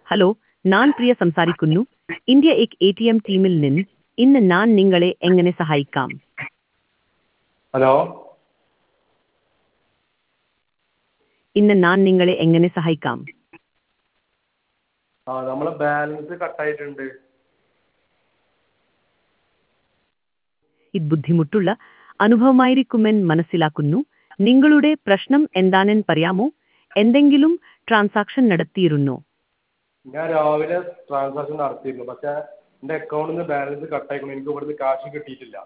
Hello ഞാൻ പ്രിയ സംസാരിക്കുന്നു India എക് എ ടി എം ടീമിൽ നിന്ന് ഇന്ന് ഞാൻ നിങ്ങളെ എങ്ങനെ സഹായിക്കാം ഹലോ ഇന്ന് ഞാൻ നിങ്ങളെ എങ്ങനെ സഹായിക്കാം ആ നമ്മളെ ബാലൻസ് കട്ടായിട്ടുണ്ട് ഇത് ബുദ്ധിമുട്ടുള്ള അനുഭവമായിരിക്കുമെന്ന് മനസ്സിലാക്കുന്നു നിങ്ങളുടെ പ്രശ്നം എന്താണെന്ന് പറയാമോ എന്തെങ്കിലും ട്രാൻസാക്ഷൻ നടത്തിയിരുന്നോ ഞാൻ രാവിലെ ട്രാൻസാക്ഷൻ നടത്തിയിരുന്നു പക്ഷേ എൻ്റെ അക്കൗണ്ടിൽ നിന്ന് ബാലൻസ് കട്ടായിക്കണം എനിക്ക് ഇവിടുന്ന് കാശ് കിട്ടിയിട്ടില്ല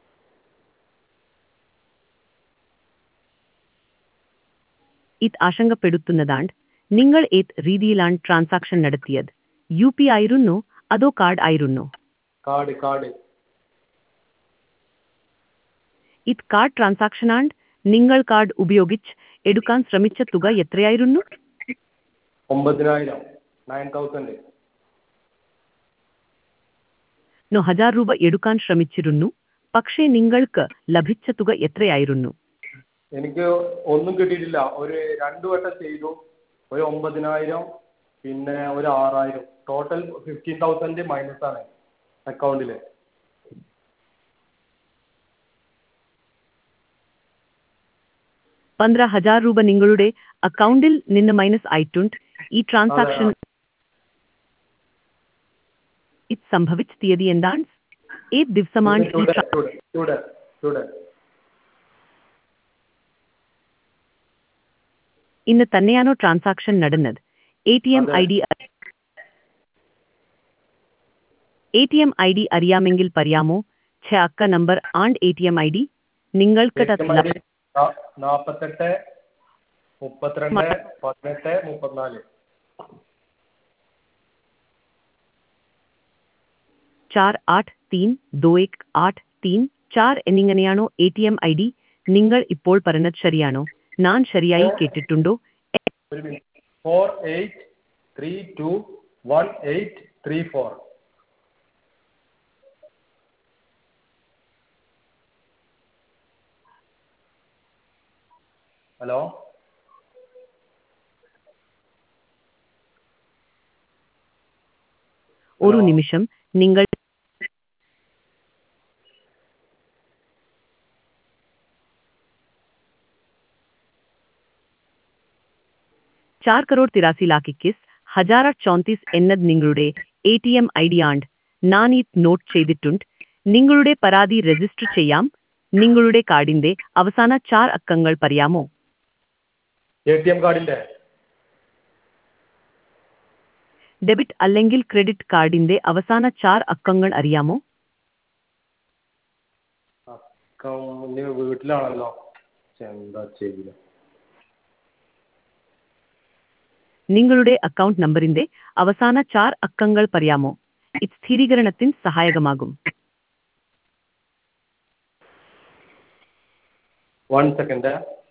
ഇത് ആശങ്കപ്പെടുത്തുന്നതാണ് നിങ്ങൾ ഏത് രീതിയിലാണ് ട്രാൻസാക്ഷൻ നടത്തിയത് യു പി ആയിരുന്നോ അതോ കാർഡ് ആയിരുന്നോ കാർഡ് കാർഡ് ഇത് കാർഡ് ട്രാൻസാക്ഷനാണ് നിങ്ങൾ കാർഡ് ഉപയോഗിച്ച് എടുക്കാൻ ശ്രമിച്ച തുക എത്രയായിരുന്നു ഒമ്പതിനായിരം നയൻ തൗസൻഡ് നോ ഹജാർ രൂപ എടുക്കാൻ ശ്രമിച്ചിരുന്നു പക്ഷേ നിങ്ങൾക്ക് ലഭിച്ച തുക എത്രയായിരുന്നു എനിക്ക് ഒന്നും കിട്ടിയിട്ടില്ല ഒരു രണ്ട് വട്ടം ചെയ്തു ഒരു ഒമ്പതിനായിരം പിന്നെ ഒരു ആറായിരം ടോട്ടൽ ഫിഫ്റ്റീൻ തൗസൻഡ് മൈനസ് ആണ് അക്കൗണ്ടിൽ പന്ത്ര ഹജാർ രൂപ നിങ്ങളുടെ അക്കൗണ്ടിൽ നിന്ന് മൈനസ് ആയിട്ടുണ്ട് ഈ ട്രാൻസാക്ഷൻ ഇത് സംഭവിച്ച തീയതി എന്താണ് ഏത് ദിവസമാണ് ഈ ടുഡേ ട്രാ- ടുഡേ ടുഡേ ടുഡേ ഇന്ന് തന്നെയാണോ ട്രാൻസാക്ഷൻ നടന്നത് എ ടി എം അതെ. I D A T M I D അറിയാമെങ്കിൽ പറയാമോ ഛ അക്ക നമ്പർ and A T M I D നിങ്ങൾക്ക് തത് ലഭ- നാൽപ്പത്തെട്ട് മുപ്പത്തിരണ്ട് പതിനെട്ട് മുപ്പത്തിനാല് ചാർ ആട്ട് തീൻ ദോ എക് ആട്ട് തീൻ ചാർ എന്നിങ്ങനെയാണോ A T M I D നിങ്ങൾ ഇപ്പോൾ പറഞ്ഞത് ശരിയാണോ ഞാൻ ശരിയായി കേട്ടിട്ടുണ്ടോ ഒരു minute four eight three two one eight three four hello ഒരു ഹലോ. നിമിഷം നിങ്ങൾ ചാർ കരോഡ് തിരാസി ലാഖ് ഇക്കിസ് ഹജാർ ചോന്തീസ് എന്നത് നിങ്ങളുടെ A T M I D ആണ്ട് ഞാൻ ഇത് നോട്ട് ചെയ്തിട്ടുണ്ട് നിങ്ങളുടെ പരാതി രജിസ്റ്റർ ചെയ്യാം നിങ്ങളുടെ കാർഡിന്റെ അവസാന ചാർ അക്കങ്ങൾ പറയാമോ എ ടി എം കാർഡിൻ്റെ ഡെബിറ്റ് അല്ലെങ്കിൽ ക്രെഡിറ്റ് കാർഡിന്റെ അവസാന ചാർ അക്കങ്ങൾ അറിയാമോ അക്കൗണ്ട് വീട്ടിലാണല്ലോ ശ്ശെ, എന്താ ചെയ്യില്ല നിങ്ങളുടെ അക്കൗണ്ട് നമ്പറിന്റെ അവസാന ചാർ അക്കങ്ങൾ പറയാമോ ഇത് സ്ഥിരീകരണത്തിന് സഹായകമാകും വൺ സെക്കൻഡ്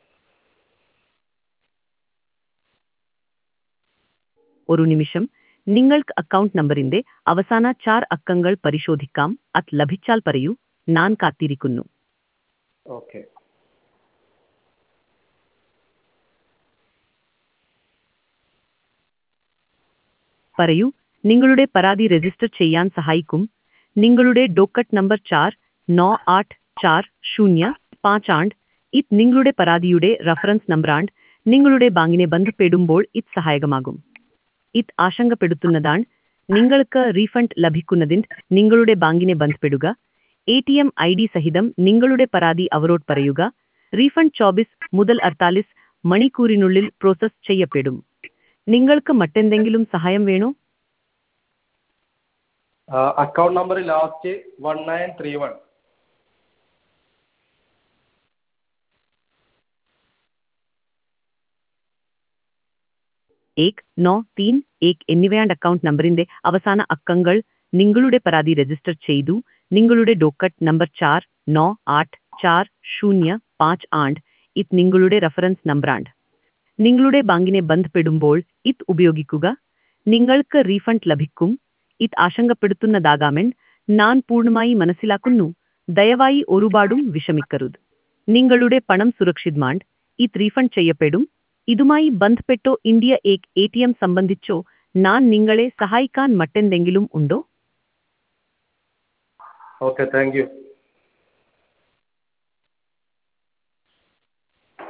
ഒരു നിമിഷം നിങ്ങൾക്ക് അക്കൗണ്ട് നമ്പറിന്റെ അവസാന ചാർ അക്കങ്ങൾ പരിശോധിക്കാം അത് ലഭിച്ചാൽ പറയൂ ഞാൻ കാത്തിരിക്കുന്നു ഓക്കെ പറയൂ നിങ്ങളുടെ പരാതി രജിസ്റ്റർ ചെയ്യാൻ സഹായിക്കും നിങ്ങളുടെ ഡോക്കറ്റ് നമ്പർ ചാർ നോ ആട്ട് ചാർ ശൂന്യ പാഞ്ച് ആണ്ട് ഇത് നിങ്ങളുടെ പരാതിയുടെ റഫറൻസ് നമ്പറാണ്ട് നിങ്ങളുടെ ബാങ്കിനെ ബന്ധപ്പെടുമ്പോൾ ഇത് സഹായകമാകും ഇത് ആശങ്കപ്പെടുത്തുന്നതാണ് നിങ്ങൾക്ക് റീഫണ്ട് ലഭിക്കുന്നതിന് നിങ്ങളുടെ ബാങ്കിനെ ബന്ധപ്പെടുക A T M I D സഹിതം നിങ്ങളുടെ പരാതി അവരോട് പറയുക റീഫണ്ട് ചോബീസ് മുതൽ അർത്താലിസ് മണിക്കൂറിനുള്ളിൽ പ്രോസസ് ചെയ്യപ്പെടും നിങ്ങൾക്ക് മറ്റെന്തെങ്കിലും സഹായം വേണോ account number last one nine three one ഏക് നോ തീൻ ഏക് എന്നിവയാണ്ട് അക്കൗണ്ട് നമ്പറിന്റെ അവസാന അക്കങ്ങൾ നിങ്ങളുടെ പരാതി രജിസ്റ്റർ ചെയ്തു നിങ്ങളുടെ ഡോക്കറ്റ് നമ്പർ ചാർ നോ ആട്ട് ചാർ ശൂന്യ പാഞ്ച് ആണ്ട് ഇത് നിങ്ങളുടെ റഫറൻസ് നമ്പറാണ്ട് നിങ്ങളുടെ ബാങ്കിനെ ബന്ധപ്പെടുമ്പോൾ ഇത് ഉപയോഗിക്കുക നിങ്ങൾക്ക് റീഫണ്ട് ലഭിക്കും ഇത് ആശങ്കപ്പെടുത്തുന്നതാകാമെന്ന് ഞാൻ പൂർണ്ണമായി മനസ്സിലാക്കുന്നു ദയവായി ഒരുപാടും വിഷമിക്കരുത് നിങ്ങളുടെ പണം സുരക്ഷിതമാണ് ഇത് റീഫണ്ട് ചെയ്യപ്പെടും ഇതുമായി ബന്ധപ്പെട്ടോ ഇന്ത്യ ഏക് എ ടി എം സംബന്ധിച്ചോ ഞാൻ നിങ്ങളെ സഹായിക്കാൻ മറ്റെന്തെങ്കിലും ഉണ്ടോ ഓക്കെ താങ്ക് യു